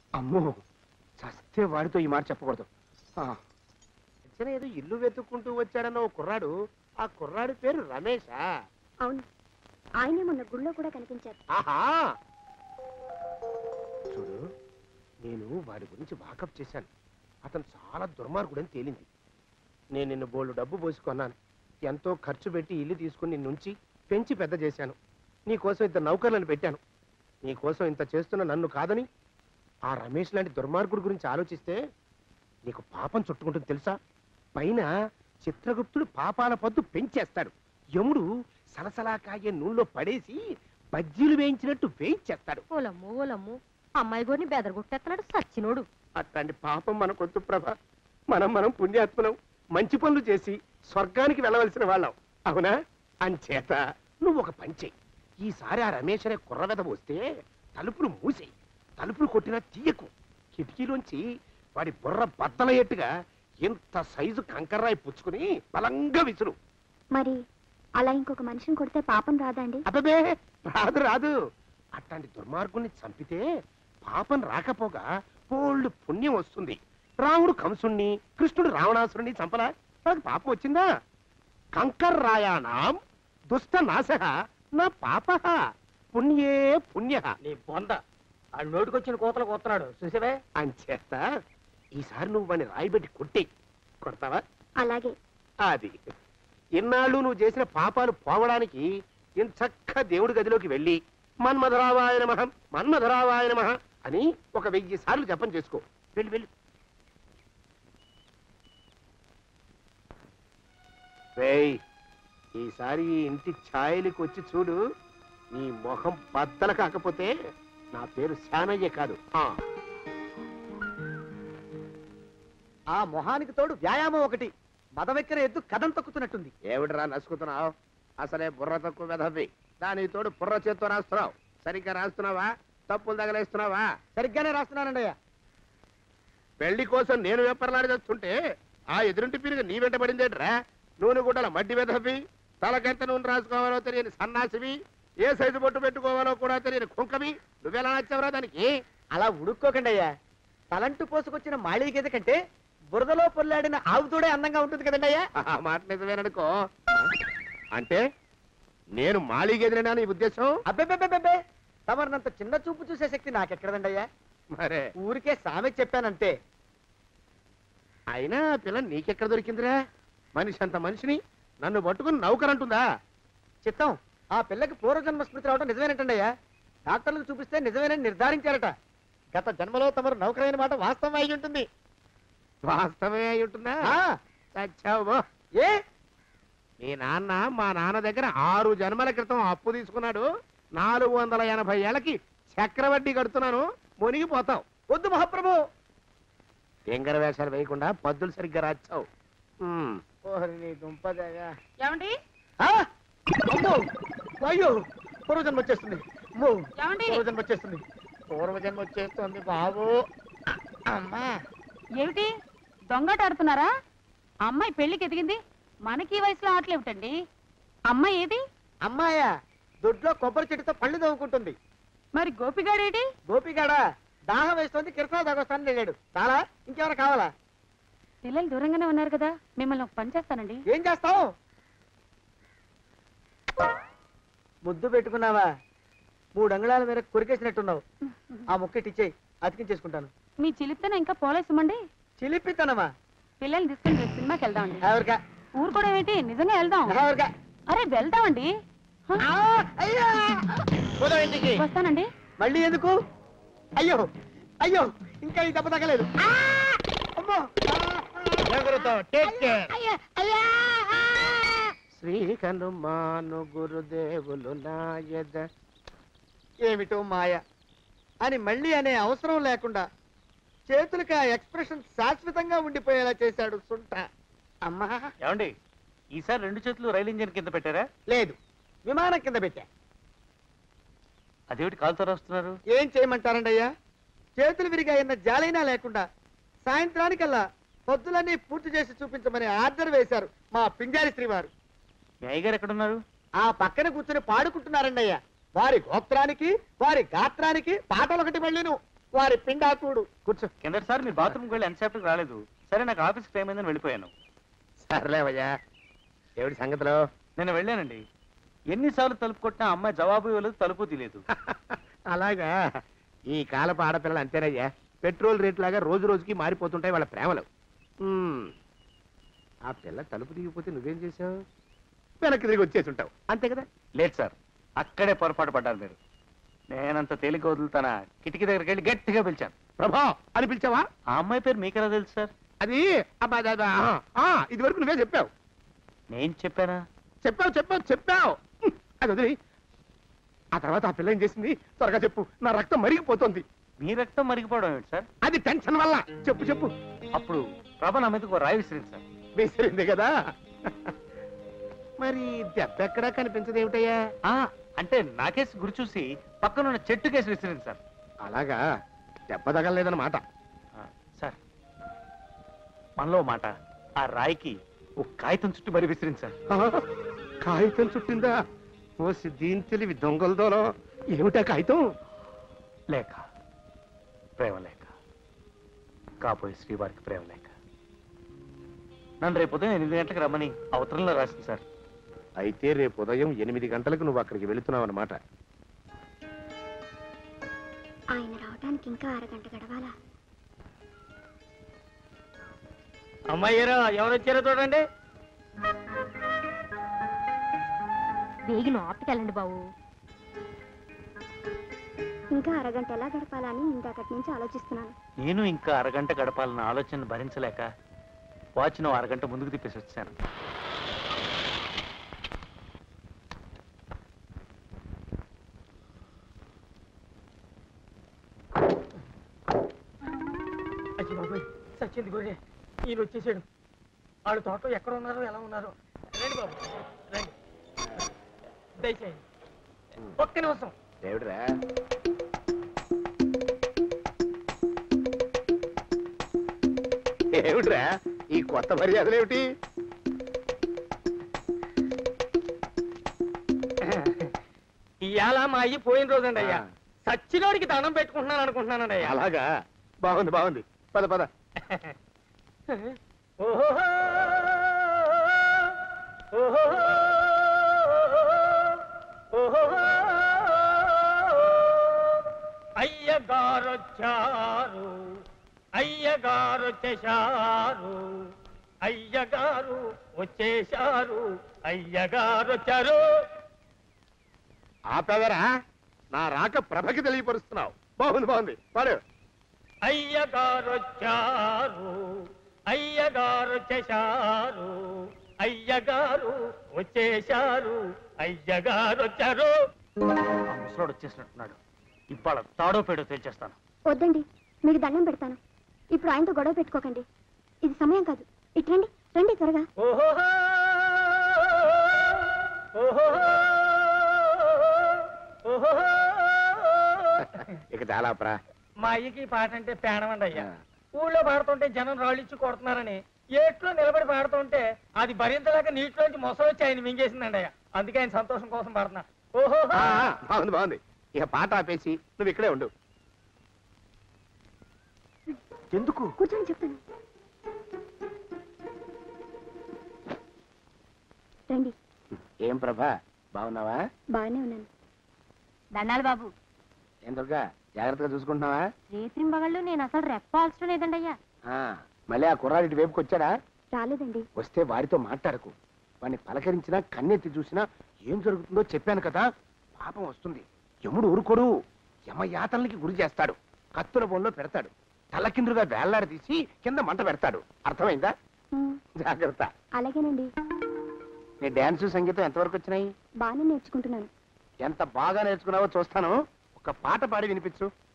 అమ్మో చస్తే వాడితో ఈ మాట చెప్పకూడదు ఆ, వచ్చిన ఏదో ఇల్లు వెతుక్కుంటూ వచ్చాడన్న ఓ కుర్రాడు ఆ కుర్రాడి పేరు రమేశా అవును ఆయనే మొన్న గుళ్ళో కూడా కనిపించారు ఆహా చూడు నేను వాడి గురించి వాకప్ చేశాను అతను చాలా దుర్మార్గుడని తేలింది నేను నిన్ను బోళ్ళు డబ్బు పోసుకున్నాను ఎంతో ఖర్చు పెట్టి ఇల్లు తీసుకుని నిన్నుంచి పెంచి పెద్ద చేశాను నీకోసం ఇంత నౌకర్లను పెట్టాను నీకోసం ఇంత చేస్తున్న నన్ను కాదని ఆ రమేష్ లాంటి దుర్మార్గుడి గురించి ఆలోచిస్తే నీకు పాపం చుట్టుకుంటుంది తెలుసా పైన చిత్రగుప్తుడు పాపాల పద్దు పెంచేస్తాడు యముడు సలసలా కాగే నూనెలో పడేసి బజ్జీలు వేయించినట్టు వేయించేస్తాడు ఓలమ్ము ఓలమ్ము అమ్మాయి గోరిని బెదరగొట్టేస్తున్నాడు సచ్చినోడు అట్లాంటి పాపం మనకొద్దు ప్రభ మనం మనం పుణ్యాత్మనం మంచి పనులు చేసి స్వర్గానికి వెళ్ళవలసిన వాళ్ళం అవునా అంచేత నువ్వు ఒక పని చెయ్యి ఈసారి ఆ రమేష్ అనే కుర్రవెద వస్తే తలుపులు మూసేయి తలుపులు కొట్టినా తీయకు కిటికీలోంచి వాడి బుర్ర బద్దలయ్యేట్టుగా ఇంత సైజు కంకర్రాయి పుచ్చుకుని బలంగా విసురు మరి అలా ఇంకొక మనిషిని కొడితే పాపం రాదండి అబ్బే రాదు రాదు అట్లాంటి దుర్మార్గుల్ని చంపితే పాపం రాకపోగా పోళ్ళు పుణ్యం వస్తుంది రాముడు కంసుణ్ణి కృష్ణుడు రావణాసురుణ్ణి చంపలా నాకు పాపం వచ్చిందా కంకర్రాయాణం దుష్ట నాశ నా పాప పుణ్యే పుణ్య నీ బొంద ఆ నోటికొచ్చిన కోతలు కోస్తున్నాడు చూసావే అంచేత ఈసారి నువ్వు వాడిని రాయిబెట్టి కొట్టి కొడతావా అలాగే అది ఇన్నాళ్ళు నువ్వు చేసిన పాపాలు పోవడానికి ఇంచక్క దేవుడి గదిలోకి వెళ్ళి మన్మధరావాయ నమః మన్మధరావాయ నమః అని ఒక వెయ్యి సార్లు జపం చేసుకో వెళ్ళి వెళ్ళి రేయ్ ఈసారి ఈ ఇంటి ఛాయలికి వచ్చి చూడు నీ మొహం బద్దల కాకపోతే నా పేరు శానయ్య కాదు ఆ ఆ మొహానికి తోడు వ్యాయామం ఒకటి మదవెక్కిన ఎద్దు కథం తొక్కుతున్నట్టుంది ఏమిటిరా నసుకుతున్నావు అసలే బుర్ర తక్కువ వెధవి దానికి తోడు బుర్ర చేత్తో రాస్తున్నావు సరిగ్గా రాస్తున్నావా తప్పులు తగలేస్తున్నావా సరిగ్గానే రాస్తున్నానండి అయ్యా పెళ్లి కోసం నేను వెప్పర్లాడి వస్తుంటే ఆ ఎదురింటి పిరుగు నీ వెంట పడిందేట్రా నూనె గుడ్డల మడ్డి వెధవి తలకెంత నూనె రాసుకోవాలో తెలియని సన్నాసివి ఏ సైజు బొట్టు పెట్టుకోవాలో కూడా తెలియని కుంకమి నువ్వెలా నచ్చావురా దానికి అలా ఉడుక్కోకండి అయ్యా తలంటు పోసుకొచ్చిన మాళీ గేదె కంటే బురదలో పొల్లాడిన ఆవు తోడే అందంగా ఉంటుంది కదండి అయ్యా ఆ మాట నిజమేననుకో అంటే నేను మాళీగెదిరినా నీ ఉద్దేశం అబ్బెబ్బెబ్బెబ్బే తమరినంత చిన్న చూపు చూసే శక్తి నాకెక్కడదండి అయ్యా మరే ఊరికే సామె చెప్పానంతే అయినా ఆ పిల్ల నీకెక్కడ దొరికిందిరా మనిషి అంత మనిషిని నన్ను పట్టుకుని నౌకరంటుందా చిత్తం ఆ పిల్లకి పూర్వజన్మ స్మృతి రావడం నిజమేనటండి అయ్యా డాక్టర్లకు చూపిస్తే నిజమేనని నిర్ధారించారట గత జన్మలో తమరు నౌకరైన మాట వాస్తవం అయి ఉంటుంది వాస్తవమే అయి ఉంటుందా ఆ, చచ్చావు బో. ఏ మీ నాన్న మా నాన్న దగ్గర ఆరు జన్మల క్రితం అప్పు తీసుకున్నాడు నాలుగు వందల ఎనభై ఏళ్ళకి చక్రవడ్డీ కడుతున్నాను మునిగిపోతావు వద్దు మహాప్రభు ఎంగర వేషాలు వేయకుండా పద్దులు సరిగ్గా రాచావు ఓహరి నీ దుంపదగా ఏమండి ఆ! అమ్మో! అయ్యో పూర్వజన్మ వచ్చేస్తుంది అమ్మో! ఏమండి పూర్వజన్మ వచ్చేస్తుంది పూర్వజన్మ వచ్చేస్తుంది బాబు అమ్మా ఏమిటి దొంగట ఆడుతున్నారా అమ్మాయి పెళ్లికి ఎదిగింది మనకి ఈ వయసులో ఆటలేమిటండి అమ్మాయి ఏది అమ్మాయా దొడ్లో కొబ్బరి చెట్టుతో పళ్ళు తవ్వుకుంటుంది మరి గోపిగాడేటి గోపిగాడ దాహం వేస్తుంది కిరసా దాగొస్తానని వెళ్ళాడు చాలా ఇంకేమైనా కావాలా పిల్లలు దూరంగానే ఉన్నారు కదా మిమ్మల్ని ఒక పని చేస్తానండి ఏం చేస్తావు ముద్దు పెట్టుకున్నావా మూడు అంగుళాల మేర కొరికేసినట్టున్నావు ఆ ముక్క ఇచ్చేయి అతికించేసుకుంటాను మీ చిలిపితన ఇంకా పోలేసమండి చిలిపితనమా పిల్లల్ని తీసుకుని రేపు సినిమాకి వెళ్దామండి ఎవరికా ఊరు కూడా ఏంటి నిజంగా వెళ్దాం ఎవరికా అరే వెళ్దామండి హ, ఆ, అయ్యా పోదాం ఇంటికి వస్తానండి మళ్ళీ ఎందుకు అయ్యో అయ్యో ఇంకా ఈ దెబ్బ తగ్గలేదు ఆ! అమ్మో! శ్రీ హనుమాను గురుదేవులు నాయద ఏమిటో మాయ అని మళ్ళీ అనే అవసరం లేకుండా చేతులకి ఆ ఎక్స్ప్రెషన్ శాశ్వతంగా ఉండిపోయేలా చేశాడు సుంట అమ్మా ఏమండి ఈసారి రెండు చేతులు రైలు ఇంజిన్ కింద పెట్టారా లేదు విమానం కింద పెట్టా అదేమిటి కాలుతో రాస్తున్నారు ఏం చేయమంటారండి అయ్యా చేతులు విరిగాయన్న జాలైనా లేకుండా సాయంత్రానికల్లా పొద్దులన్నీ పూర్తి చేసి చూపించమని ఆర్డర్ వేశారు మా పింజారి శ్రీ వారు మీ అయ్యగారు ఎక్కడున్నారు ఆ పక్కన కూర్చుని పాడుకుంటున్నారండి అయ్యా వారి గోత్రానికి వారి గాత్రానికి పాటలు ఒకటి మళ్ళీను వారి పిండాకుడు కూర్చో కిందటిసారి మీ బాత్రూమ్కి వెళ్ళి ఎంతసేపటికి రాలేదు సరే నాకు ఆఫీస్కి టైం అయిందని వెళ్ళిపోయాను సర్లేవయ్యా ఏమిటి సంగతిలో నేను వెళ్ళానండి ఎన్నిసార్లు తలుపు కొట్టినా అమ్మాయి జవాబు ఇవ్వలేదు తలుపు తీయలేదు అలాగా ఈ కాలపు ఆడపిల్లలు అంతేనయ్యా పెట్రోల్ రేట్ లాగా రోజు రోజుకి మారిపోతుంటాయి వాళ్ళ ప్రేమలు ఉమ్. ఆ పిల్ల తలుపు దిగిపోతే నువ్వేం చేసావు వెనక్కి తిరిగి వచ్చేసి ఉంటావు అంతే కదా లేదు సార్ అక్కడే పొరపాటు పడ్డారు మీరు నేనంత తేలిక వదులుతానా కిటికీ దగ్గరికి వెళ్ళి గట్టిగా పిలిచాను ప్రభా అని పిలిచావా ఆ అమ్మాయి పేరు మీకెలా తెలుసు సార్ అది అబ్బా, అబ్బా, అబ్బా, ఆ, ఆ, ఇది వరకు నువ్వే చెప్పావు నేను చెప్పానా చెప్పావు చెప్పావు చెప్పావు హ్మ్, అది వదిలి ఆ తర్వాత ఆ పిల్ల ఏం చేసింది త్వరగా చెప్పు నా రక్తం మరిగిపోతుంది మీ రక్తం మరిగిపోవడం ఏమిటి సార్ అది టెన్షన్ వల్ల చెప్పు చెప్పు అప్పుడు ప్రభ నా మీదకు ఓ రాయి విసిరింది సార్ వేసింది కదా మరి దెబ్బ ఎక్కడా కనిపించదు ఏమిటయ్యా ఆ, అంటే నాకేసి గురి చూసి పక్కనున్న చెట్టు కేసి విసిరింది సార్ అలాగా దెబ్బ తగలలేదన్నమాట ఆ, సార్ మనలో ఓ మాట ఆ రాయికి ఒక కాగితం చుట్టూ మరి విసిరింది సార్ ఆ, కాగితం చుట్టిందా ఓ దీని తెలివి దొంగలదోలో ఏమిటా కాగితం లేక ప్రేమ లేక కాబోయే శ్రీవారికి ప్రేమ లేక నన్ను రేపు ఉదయం ఎనిమిది గంటలకు రమ్మని అవతరంలో రాసింది సార్ అయితే రేపు ఉదయం ఎనిమిది గంటలకు నువ్వు అక్కడికి వెళుతున్నావు అనమాట ఆయన రావడానికి ఇంకా అరగంట గడవాలా అమ్మాయ్యారా ఎవరు వచ్చారో చూడండి వేగిన ఆపుకెళ్ళండి బాబు ఇంకా అరగంట ఎలా గడపాలని ఇందాకటి నుంచి ఆలోచిస్తున్నాను నేను ఇంకా అరగంట గడపాలన్న ఆలోచన భరించలేక వాచ్ను అరగంట ముందుకు తిప్పేసి వచ్చాను అచ్చి బాబాయ్ సచ్చింది గొర్రె ఈయన వచ్చేసాడు వాళ్ళు తోటలో ఎక్కడ ఉన్నారో ఎలా ఉన్నారో రండి బాబు రండి దయచేయండి ఒక్క నిమిషం ఏమిట్రా ఏమిట్రా ఈ కొత్త మర్యాదలు ఏమిటి ఇవాళ మా అయ్యి పోయిన రోజండి అయ్యా ఆ. సచ్చినోడికి దండం పెట్టుకుంటున్నాను అనుకుంటున్నానండి అయ్యా అలాగా బాగుంది బాగుంది పద పద ఓహో ఓహో ఓహో అయ్యగారొచ్చారు అయ్యగారు వచ్చేశారు అయ్యగారు వచ్చేశారు అయ్యగారు వచ్చారు ఆపేవరా నా రాక ప్రభకి తెలియపరుస్తున్నావు బాగుంది బాగుంది పాడు అయ్యగారు వచ్చారు అయ్యగారు వచ్చేశారు అయ్యగారు వచ్చేశారు అయ్యగారు వచ్చారు ఆ ముసలోడు వచ్చేసినట్టున్నాడు ఇవాళ తాడో పేడో తేల్చేస్తాను వద్దండి మీకు దండం పెడతాను ఇప్పుడు ఆయనతో గొడవ పెట్టుకోకండి ఇది సమయం కాదు ఇటు రండి రండి త్వరగా ఓహో ఓహో ఓహో ఇక చాలా ప్రా మా అయ్యకి ఈ పాట అంటే పేడమండి అయ్యా ఊళ్ళో పాడుతుంటే జనం రాళ్ళిచ్చి కొడుతున్నారని ఏట్లో నిలబడి పాడుతుంటే అది భరించలేక నీటిలోంచి మొసలు వచ్చి ఆయన మింగేసిందండి అయ్యా అందుకే ఆయన సంతోషం కోసం పాడుతున్నా ఓహో ఆ, ఆ, బాగుంది బాగుంది ఇక పాట ఆపేసి నువ్వు ఇక్కడే ఉండు ఎందుకు కూర్చొని చెప్తాను రండి ఏం ప్రభా బాగున్నావా బాగానే ఉన్నాను దండాలి బాబు ఏం దుర్గా జాగ్రత్తగా చూసుకుంటున్నావా రేత్రింబగళ్ళు నేను అసలు రెప్పాల్సిన లేదండి అయ్యా ఆ, మళ్ళీ ఆ కుర్రాడి ఇటు వైపుకి వచ్చాడా రాలేదండి వస్తే వాడితో మాట్లాడకు వాడిని పలకరించినా కన్నెత్తి చూసినా ఏం జరుగుతుందో చెప్పాను కదా పాపం వస్తుంది యముడు ఊరుకోడు యమయాతనలకి గురి చేస్తాడు కత్తుల బొంలో పెడతాడు తలకిందులుగా వేళ్లాడి తీసి కింద మంట పెడతాడు అర్థమైందా ఉమ్, జాగ్రత్త అలాగేనండి నీ డాన్స్ సంగీతం ఎంతవరకు వచ్చినాయి బాగానే నేర్చుకుంటున్నాను ఎంత బాగా నేర్చుకున్నావో చూస్తాను ఒక పాట పాడి వినిపించు